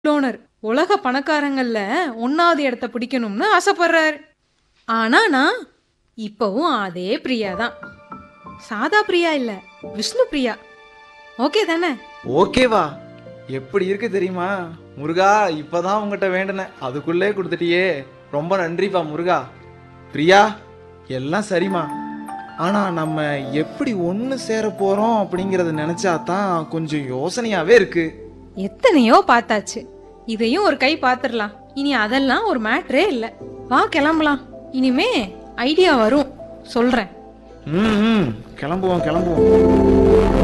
toner உலக பணக்காரங்கள்ல ஒன்னாவது இடத்த பிடிக்கணும்னு ஆசைப்படுறாரு ஆனா நான் இப்பவும் அதே பிரியா தான் சாதா பிரியா இல்ல விஷ்ணு பிரியா ஓகே தானே ஓகேவா எப்படி இருக்கு தெரியுமா முருகா இப்பதான் உங்ககிட்ட வேண்டினேன் அதுக்குள்ளே கொடுத்துட்டியே ரொம்ப நன்றிப்பா முருகா பிரியா எல்லாம் சரிம்மா ஆனா நம்ம எப்படி ஒன்று சேர போறோம் அப்படிங்கறத நினைச்சா தான் கொஞ்சம் யோசனையாவே இருக்கு எத்தனையோ பார்த்தாச்சு இதையும் ஒரு கை பார்த்துடலாம் இனி அதெல்லாம் ஒரு மேட்ரே இல்ல வா கிளம்பலாம் இனிமே ஐடியா வரும் சொல்றேன் ம் ம், கிளம்புவோம் கிளம்புவோம்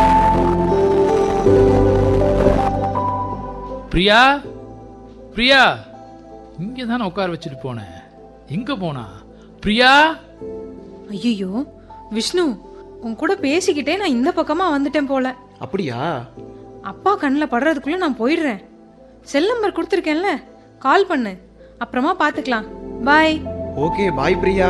பிரியா பிரியா இங்கே தானே உட்கார வச்சுட்டு போனேன் எங்கே போனா பிரியா ஐயோ விஷ்ணு உன் கூட பேசிக்கிட்டே நான் இந்த பக்கமா வந்துட்டேன் போல அப்படியா அப்பா கண்ணில் படுறதுக்குள்ள நான் போயிடுறேன் செல் நம்பர் கொடுத்துருக்கேன்ல கால் பண்ணு அப்புறமா பார்த்துக்கலாம் பாய் ஓகே பாய் பிரியா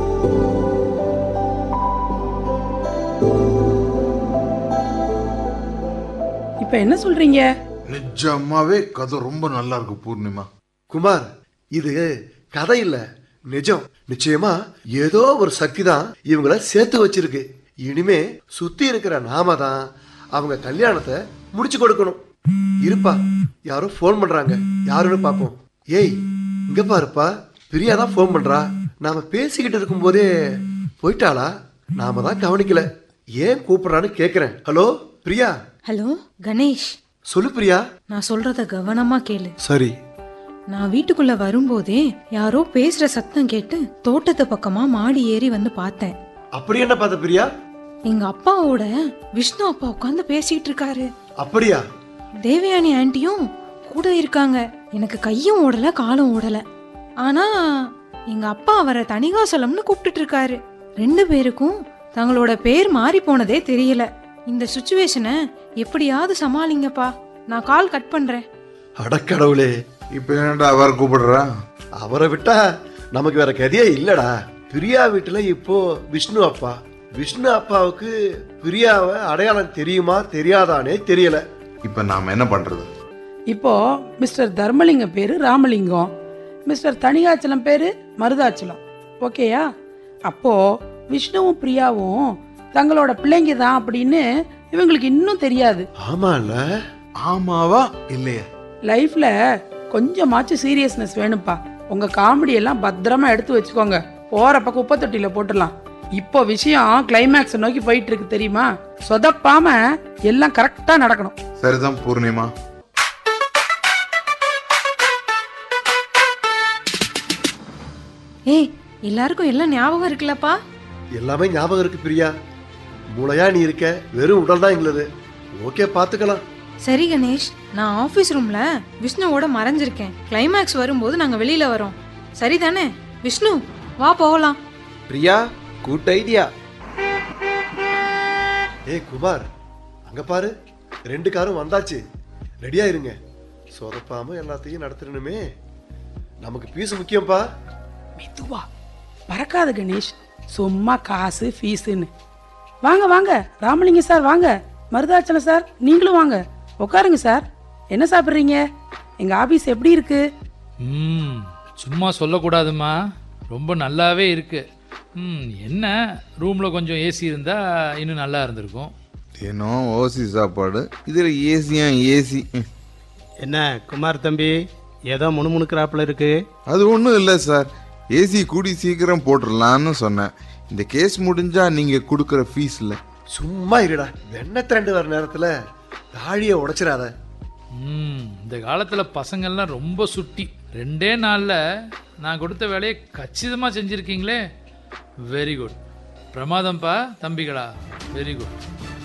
இப்ப என்ன சொல்றீங்க நிஜமாவே கதை ரொம்ப நல்லா இருக்கு பூர்ணிமா குமார் இது கதை இல்ல நிஜம் நிச்சயமா ஏதோ ஒரு சக்தி தான் இவங்கள சேர்த்து வச்சிருக்கு இனிமே சுத்தி இருக்கிற நாம தான் அவங்க கல்யாணத்தை முடிச்சு கொடுக்கணும் இருப்பா யாரோ ஃபோன் பண்றாங்க யாருன்னு பாப்போம் ஏய் இங்க பாருப்பா பிரியா தான் ஃபோன் பண்றா நாம பேசிக்கிட்டு இருக்கும்போதே போயிட்டாளா நாம தான் கவனிக்கல ஏன் கூப்பிடுறான்னு கேக்குறேன் ஹலோ பிரியா ஹலோ கணேஷ் சொல்லு பிரியா நான் சொல்றத கவனமா கேளு சரி நான் வீட்டுக்குள்ள வரும்போதே யாரோ பேசுற சத்தம் கேட்டு தோட்டத்து பக்கமா மாடி ஏறி வந்து பார்த்தேன் அப்படி என்ன பார்த்த பிரியா எங்க அப்பாவோட விஷ்ணு அப்பா உட்காந்து பேசிட்டு இருக்காரு அப்படியா தேவயானி ஆன்ட்டியும் கூட இருக்காங்க எனக்கு கையும் ஓடல காலும் ஓடல ஆனா எங்க அப்பா அவரை தணிகாசலம்னு கூப்பிட்டுட்டு இருக்காரு ரெண்டு பேருக்கும் தங்களோட பேர் மாறி போனதே தெரியல இந்த சுச்சுவேஷனை எப்படியாவது சமாளிங்கப்பா நான் கால் கட் பண்றேன் அடக்கடவுளே இப்ப என்னடா அவர் கூப்பிடுறா அவரை விட்டா நமக்கு வேற கதையே இல்லடா பிரியா வீட்டுல இப்போ விஷ்ணு அப்பா விஷ்ணு அப்பாவுக்கு பிரியாவை அடையாளம் தெரியுமா தெரியாதானே தெரியல இப்ப நாம என்ன பண்றது இப்போ மிஸ்டர் தர்மலிங்கம் பேரு ராமலிங்கம் மிஸ்டர் தணிகாச்சலம் பேரு மருதாச்சலம் ஓகேயா அப்போ விஷ்ணுவும் பிரியாவும் தங்களோட பிள்ளைங்க தான் அப்படின்னு இவங்களுக்கு இன்னும் தெரியாது ஆமால ஆமாவா இல்லையா லைஃப்ல கொஞ்சமாச்சும் சீரியஸ்னஸ் வேணும்ப்பா உங்க காமெடி எல்லாம் பத்திரமா எடுத்து வச்சுக்கோங்க போறப்ப குப்பை தொட்டியில போட்டுடலாம் இப்போ விஷயம் கிளைமேக்ஸ் நோக்கி போயிட்டு இருக்கு தெரியுமா சொதப்பாம எல்லாம் கரெக்டா நடக்கணும் சரிதான் பூர்ணிமா ஏய் எல்லாருக்கும் எல்லாம் ஞாபகம் இருக்குல்லப்பா எல்லாமே ஞாபகம் இருக்கு பிரியா மூளையா நீ இருக்க வெறும் உடல் தான் எங்களுது ஓகே பாத்துக்கலாம் சரி கணேஷ் நான் ஆபீஸ் ரூம்ல விஷ்ணுவோட மறைஞ்சிருக்கேன் கிளைமேக்ஸ் வரும்போது நாங்க வெளியில வரோம் சரிதானே விஷ்ணு வா போகலாம் பிரியா குட் ஐடியா ஏய் குமார் அங்க பாரு ரெண்டு காரும் வந்தாச்சு ரெடியா இருங்க சொதப்பாம எல்லாத்தையும் நடத்தணுமே நமக்கு பீஸ் முக்கியம்ப்பா மெதுவா பறக்காத கணேஷ் சும்மா காசு ஃபீஸுன்னு வாங்க வாங்க ராமலிங்கம் சார் வாங்க மருதாச்சலம் சார் நீங்களும் வாங்க உட்காருங்க சார் என்ன சாப்பிட்றீங்க எங்க ஆபீஸ் எப்படி இருக்கு ம் சும்மா சொல்லக்கூடாதும்மா ரொம்ப நல்லாவே இருக்கு ம் என்ன ரூமில் கொஞ்சம் ஏசி இருந்தால் இன்னும் நல்லா இருந்திருக்கும் தினம் ஓசி சாப்பாடு இதுல ஏசியா ஏசி என்ன குமார் தம்பி ஏதோ முணுமுணுக்கிறாப்புல இருக்கு அது ஒன்றும் இல்லை சார் ஏசி கூடி சீக்கிரம் போட்டுடலான்னு சொன்னேன் இந்த கேஸ் முடிஞ்சா நீங்க கொடுக்குற ஃபீஸ்ல சும்மா இருடா வெண்ணெய் திரண்டு வர நேரத்துல தாழிய உடைச்சிடாத ம் இந்த காலத்தில் பசங்கள்லாம் ரொம்ப சுட்டி ரெண்டே நாளில் நான் கொடுத்த வேலையை கச்சிதமாக செஞ்சுருக்கீங்களே வெரி குட் பிரமாதம்ப்பா தம்பிகளா வெரி குட்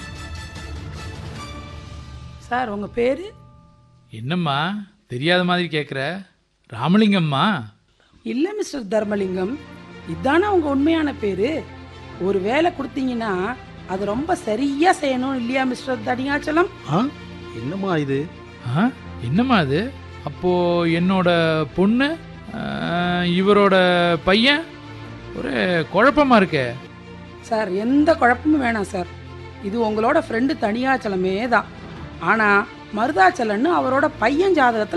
சார் உங்க பேரு என்னம்மா தெரியாத மாதிரி கேட்குற ராமலிங்கம்மா இல்ல மிஸ்டர் தர்மலிங்கம் இதானே உங்க உண்மையான பேரு ஒரு வேலை கொடுத்தீங்கன்னா அது ரொம்ப சரியா செய்யணும் இல்லையா மிஸ்டர் தடியாச்சலம் ஆ என்னம்மா இது ஆ என்னம்மா அது அப்போ என்னோட பொண்ணு ஆ, இவரோட பையன் ஒரு குழப்பமா இருக்கே சார் எந்த குழப்பமும் வேணாம் சார் இது உங்களோட ஃப்ரெண்டு தனியாச்சலமே தான் ஆனா மருதாச்சலன்னு அவரோட பையன் ஜாதகத்துல